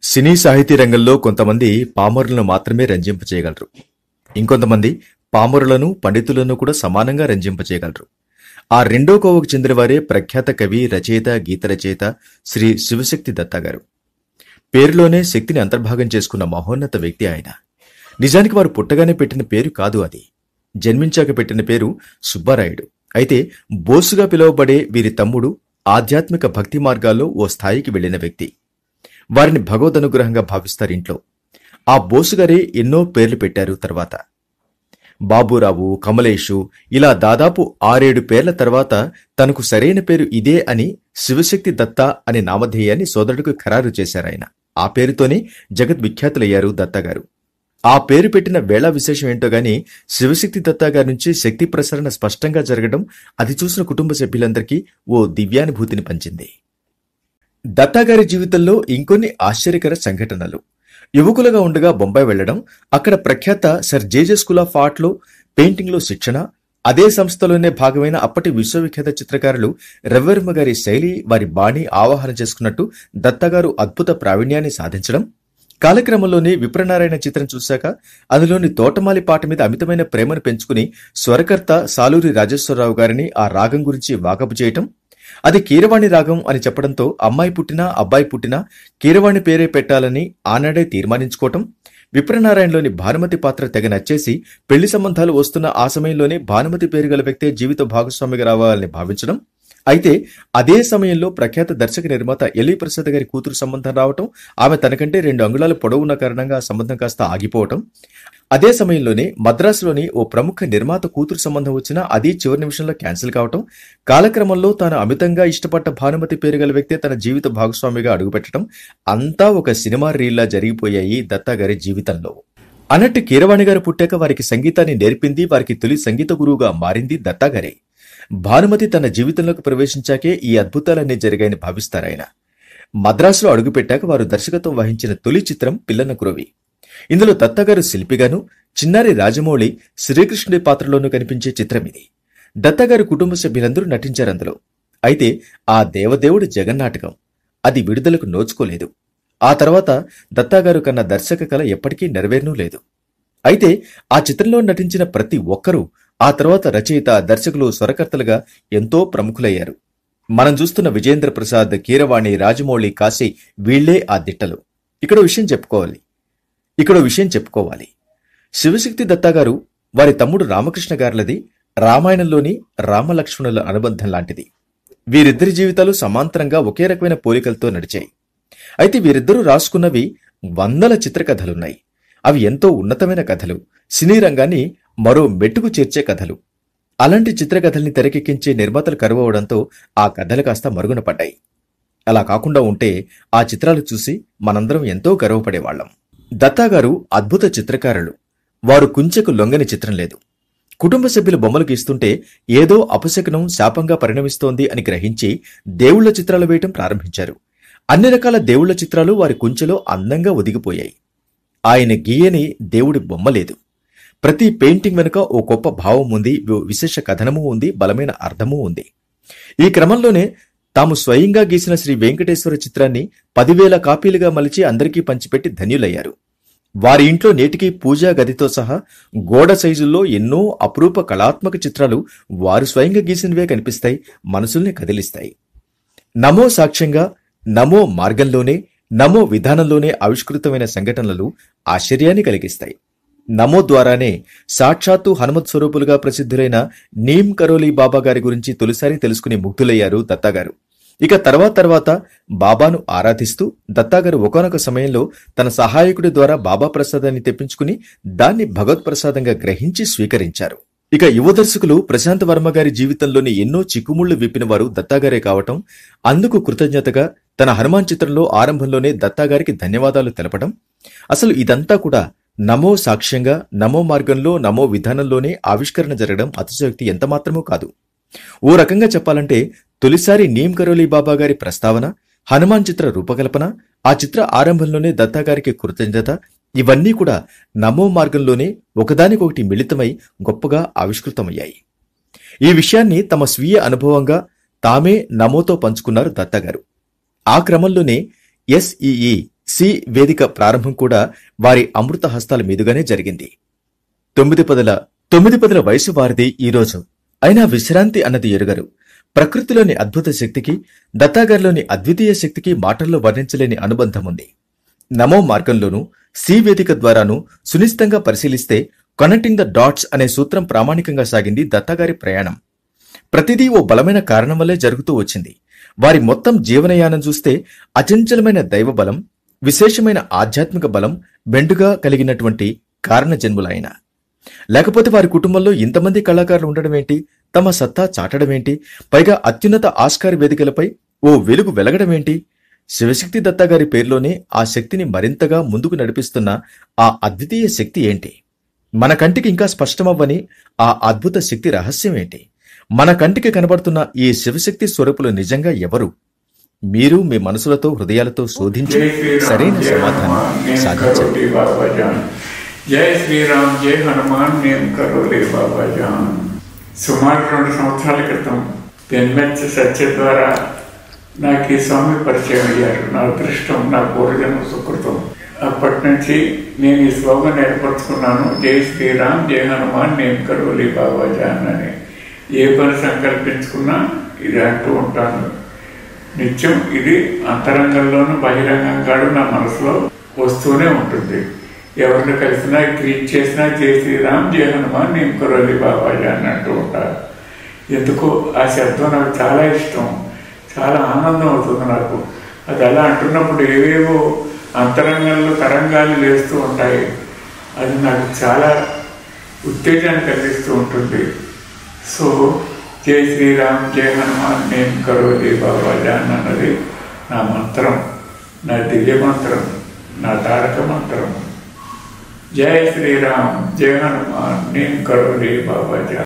సినీ సాహితీ రంగంలో కొంతమంది పామరులను మాత్రమే రంజింపచేయగలరు ఇంకొంతమంది పామరులను పండితులను కూడా సమానంగా రంజింపచేయగలరు ఆ రెండో కోవకు చెందినవారే ప్రఖ్యాత కవి రచయిత గీత రచయిత శ్రీ శివశక్తి దత్తా గారు పేరులోనే శక్తిని అంతర్భాగం చేసుకున్న మహోన్నత వ్యక్తి ఆయన నిజానికి వారు పుట్టగానే పెట్టిన పేరు కాదు అది జన్మించాక పెట్టిన పేరు సుబ్బారాయుడు అయితే బోసుగా పిలువబడే వీరి తమ్ముడు ఆధ్యాత్మిక భక్తి మార్గాల్లో ఓ స్థాయికి వెళ్లిన వ్యక్తి వారిని భగవద్ అనుగ్రహంగా భావిస్తారు ఇంట్లో ఆ బోసుగారే ఎన్నో పేర్లు పెట్టారు తర్వాత బాబురావు కమలేషు ఇలా దాదాపు ఆరేడు పేర్ల తర్వాత తనకు సరైన పేరు ఇదే అని శివశక్తి దత్త అనే నామధేయాన్ని సోదరుడికి ఖరారు చేశారాయన ఆ పేరుతోనే జగద్విఖ్యాతులయ్యారు దత్తా గారు ఆ పేరు పెట్టిన వేళ విశేషం ఏంటో గాని శివశక్తి దత్తా గారి నుంచి శక్తి ప్రసరణ స్పష్టంగా జరగడం అది చూసిన కుటుంబ సభ్యులందరికీ ఓ దివ్యానుభూతిని పంచింది దత్తా గారి జీవితంలో ఇంకొన్ని ఆశ్చర్యకర సంఘటనలు యువకులుగా ఉండగా బొంబాయి వెళ్లడం అక్కడ ప్రఖ్యాత sir JJ school of art లో పెయింటింగ్ లో శిక్షణ అదే సంస్థలోనే భాగమైన అప్పటి విశ్వవిఖ్యాత చిత్రకారులు రవివర్మ గారి శైలి వారి బాణి ఆవాహన చేసుకున్నట్టు దత్తగారు అద్భుత ప్రావీణ్యాన్ని సాధించడం కాలక్రమంలోనే విప్రనారాయణ చిత్రం చూశాక అందులోని తోటమాలి పాట మీద అమితమైన ప్రేమను పెంచుకుని స్వరకర్త సాలూరి రాజేశ్వరరావు గారిని ఆ రాగం గురించి వాకపు చేయటం అది కీరవాణి రాగం అని చెప్పడంతో అమ్మాయి పుట్టినా అబ్బాయి పుట్టినా కీరవాణి పేరే పెట్టాలని ఆనాడే తీర్మానించుకోవటం విప్రనారాయణలోని భానుమతి పాత్ర తెగ నచ్చేసి పెళ్లి సంబంధాలు వస్తున్న ఆ సమయంలోనే భానుమతి పేరు గల వ్యక్తే జీవిత భాగస్వామిగా రావాలని భావించడం అయితే అదే సమయంలో ప్రఖ్యాత దర్శక నిర్మాత ఎల్వి ప్రసాద్ గారి కూతురు సంబంధం రావటం ఆమె తనకంటే రెండు అంగుళాలు పొడవున్న కారణంగా ఆ సంబంధం కాస్త ఆగిపోవటం అదే సమయంలోనే మద్రాసులోని ఓ ప్రముఖ నిర్మాత కూతురు సంబంధం వచ్చినా అది చివరి నిమిషంలో క్యాన్సిల్ కావటం కాలక్రమంలో తాను అమితంగా ఇష్టపడ్డ భానుమతి పేరు గల వ్యక్తే తన జీవిత భాగస్వామిగా అడుగుపెట్టడం అంతా ఒక సినిమా రీల్లా జరిగిపోయాయి దత్తా గారి జీవితంలో అన్నట్టు కీరవాణి గారు పుట్టాక వారికి సంగీతాన్ని నేర్పింది వారికి తొలి సంగీత గురువుగా మారింది దత్తా గారే భానుమతి తన జీవితంలోకి ప్రవేశించాకే ఈ అద్భుతాలన్నీ జరిగాయని భావిస్తారాయన మద్రాసులో అడుగుపెట్టాక వారు దర్శకత్వం వహించిన తొలి చిత్రం పిల్లన కురవి ఇందులో దత్తగారు శిల్పిగాను చిన్నారి రాజమౌళి శ్రీకృష్ణుడి పాత్రలోనూ కనిపించే చిత్రం ఇది దత్తగారి కుటుంబ సభ్యులందరూ నటించారు అందులో అయితే ఆ దేవదేవుడి జగన్నాటకం అది విడుదలకు నోచుకోలేదు ఆ తర్వాత దత్తాగారు కన్న దర్శక కళ ఎప్పటికీ నెరవేరనూ లేదు అయితే ఆ చిత్రంలో నటించిన ప్రతి ఒక్కరూ ఆ తర్వాత రచయిత దర్శకులు స్వరకర్తలుగా ఎంతో ప్రముఖులయ్యారు మనం చూస్తున్న విజేంద్ర ప్రసాద్ కీరవాణి రాజమౌళి కాశీ వీళ్లే ఆ దిట్టలు ఇక్కడ విషయం చెప్పుకోవాలి ఇక్కడ విషయం చెప్పుకోవాలి శివశక్తి దత్తా గారు వారి తమ్ముడు రామకృష్ణ గారులది రామాయణంలోని రామలక్ష్మణుల అనుబంధం లాంటిది వీరిద్దరి జీవితాలు సమాంతరంగా ఒకే రకమైన పోలికలతో నడిచాయి అయితే వీరిద్దరూ రాసుకున్నవి వందల చిత్రకథలున్నాయి అవి ఎంతో ఉన్నతమైన కథలు సినీ రంగాన్ని మరో మెట్టుకు చేర్చే కథలు అలాంటి చిత్రకథల్ని తెరకెక్కించే నిర్మాతలు కరువవడంతో ఆ కథలు కాస్త మరుగున పడ్డాయి అలా కాకుండా ఉంటే ఆ చిత్రాలు చూసి మనందరం ఎంతో గర్వపడేవాళ్లం దత్తా గారు అద్భుత చిత్రకారులు వారు కుంచెకు లొంగని చిత్రం లేదు కుటుంబ సభ్యులు బొమ్మలు గీస్తుంటే ఏదో అపశకనం శాపంగా పరిణమిస్తోంది అని గ్రహించి దేవుళ్ల చిత్రాలు వేయటం ప్రారంభించారు అన్ని రకాల దేవుళ్ల చిత్రాలు వారి కుంచెలో అందంగా ఒదిగిపోయాయి ఆయన గీయని దేవుడి బొమ్మ లేదు ప్రతి పెయింటింగ్ వెనుక ఓ గొప్ప భావం ఉంది ఓ విశేష కథనము ఉంది బలమైన అర్థమూ ఉంది ఈ క్రమంలోనే తాము స్వయంగా గీసిన శ్రీ వెంకటేశ్వర చిత్రాన్ని పదివేల కాపీలుగా మలిచి అందరికీ పంచిపెట్టి ధన్యులయ్యారు వారి ఇంట్లో నేటికి పూజా గదితో సహా గోడ సైజుల్లో ఎన్నో అపురూప కళాత్మక చిత్రాలు వారు స్వయంగా గీసినవే కనిపిస్తాయి మనసుల్ని కదిలిస్తాయి నమో సాక్ష్యంగా నమో మార్గంలోనే నమో విధానంలోనే ఆవిష్కృతమైన సంఘటనలు ఆశ్చర్యాన్ని కలిగిస్తాయి నమో ద్వారానే సాక్షాత్తు హనుమత్ స్వరూపులుగా ప్రసిద్ధులైన నీమ్ కరోలి బాబా గారి గురించి తొలిసారి తెలుసుకుని ముగ్ధులయ్యారు దత్తాగారు ఇక తర్వాత తర్వాత బాబాను ఆరాధిస్తూ దత్తాగారు ఒకనొక సమయంలో తన సహాయకుడి ద్వారా బాబా ప్రసాదాన్ని తెప్పించుకుని దాన్ని భగవత్ప్రసాదంగా గ్రహించి స్వీకరించారు ఇక యువ దర్శకులు ప్రశాంత్ వర్మ గారి జీవితంలోని ఎన్నో చిక్కుముళ్లు విప్పిన వారు దత్తాగారే కావటం అందుకు కృతజ్ఞతగా తన హనుమాన్ చిత్రంలో ఆరంభంలోనే దత్తాగారికి ధన్యవాదాలు తెలపడం అసలు ఇదంతా కూడా నమో సాక్ష్యంగా నమో మార్గంలో నమో విధానంలోనే ఆవిష్కరణ జరగడం అతిశయోక్తి ఎంతమాత్రమూ కాదు ఓ రకంగా చెప్పాలంటే తొలిసారి నీమ్ కరోలి బాబా గారి ప్రస్తావన హనుమాన్ చిత్ర రూపకల్పన ఆ చిత్ర ఆరంభంలోనే దత్తా గారికి కృతజ్ఞత ఇవన్నీ కూడా నమో మార్గంలోనే ఒకదానికొకటి మిళితమై గొప్పగా ఆవిష్కృతమయ్యాయి ఈ విషయాన్ని తమ స్వీయ అనుభవంగా తామే నమోతో పంచుకున్నారు దత్తగారు ఆ క్రమంలోనే ఎస్ఈఈ సి వేదిక ప్రారంభం కూడా వారి అమృత హస్తాల మీదుగానే జరిగింది తొమ్మిది పదుల తొమ్మిది పదుల వయసు వారిది ఈ రోజు అయినా విశ్రాంతి అన్నది ఎరుగరు ప్రకృతిలోని అద్భుత శక్తికి దత్తాగారిలోని అద్వితీయ శక్తికి మాటల్లో వర్ణించలేని అనుబంధం ఉంది నమో మార్గంలోనూ సి వేదిక ద్వారాను సునిశ్చితంగా పరిశీలిస్తే కనెక్టింగ్ ద డాట్స్ అనే సూత్రం ప్రామాణికంగా సాగింది దత్తాగారి ప్రయాణం ప్రతిదీ ఓ బలమైన కారణం వల్లే జరుగుతూ వచ్చింది వారి మొత్తం జీవనయానం చూస్తే అచంచలమైన దైవ బలం విశేషమైన ఆధ్యాత్మిక బలం బెండుగా కలిగినటువంటి కారణ జన్ములైన లేకపోతే వారి కుటుంబంలో ఇంతమంది కళాకారులు ఉండడమేంటి తమ సత్తా చాటడమేంటి పైగా అత్యున్నత ఆస్కార్ వేదికలపై ఓ వెలుగు వెలగడమేంటి శివశక్తి దత్తా గారి పేరులోనే ఆ శక్తిని మరింతగా ముందుకు నడిపిస్తున్న ఆ అద్వితీయ శక్తి ఏంటి మన కంటికి ఇంకా స్పష్టమవ్వని ఆ అద్భుత శక్తి రహస్యం ఏంటి మన కంటికి కనబడుతున్న ఈ శివశక్తి స్వరూపులు నిజంగా ఎవరు మీరు మీ మనసులతో హృదయాలతో శోధించి జై శ్రీరామ్ సరైన జై సమాధానం హనుమాన్ నేమ్ సాధించండి కరోలి బాబా జాన్ జై శ్రీరామ్ జై హనుమాన్ నేమ్ కరోలి బాబా జాన్ సుమారు రెండు సంవత్సరాల క్రితం పెన్మెచ్ సత్య ద్వారా నాకు ఈ స్వామి పరిచయం అయ్యారు నా అదృష్టం నా పూర్వజన్మ సుకృతం అప్పటి నుంచి నేను ఈ స్లోగన్ ఏర్పరచుకున్నాను జై శ్రీరామ్ జై హనుమాన్ నేమ్ కరోలి బాబా జాన్ అని ఏ పని సంకల్పించుకున్నా ఇది అంటూ ఉంటాను నిత్యం ఇది అంతరంగంలోనూ బహిరంగంగాడు నా మనసులో వస్తూనే ఉంటుంది ఎవరిని కలిసినా గ్రీట్ చేసినా జై శ్రీరామ్ జయ హనుమాన్ నేను కురలి బాబాజీ అని అంటూ ఉంటారు ఎందుకో ఆ శబ్దం నాకు చాలా ఇష్టం చాలా ఆనందం అవుతుంది నాకు అది అలా అంటున్నప్పుడు ఏవేవో అంతరంగంలో తరంగాలు లేస్తూ ఉంటాయి అది నాకు చాలా ఉత్తేజాన్ని కలిగిస్తూ ఉంటుంది సో జై శ్రీరామ్ జై హనుమాన్ నేను కరోలి బాబాజీ అని అన్నది నా మంత్రం నా దివ్య మంత్రం నా తారక మంత్రం జై శ్రీరామ్ జై హనుమాన్ నేను కరోలి బాబాజీ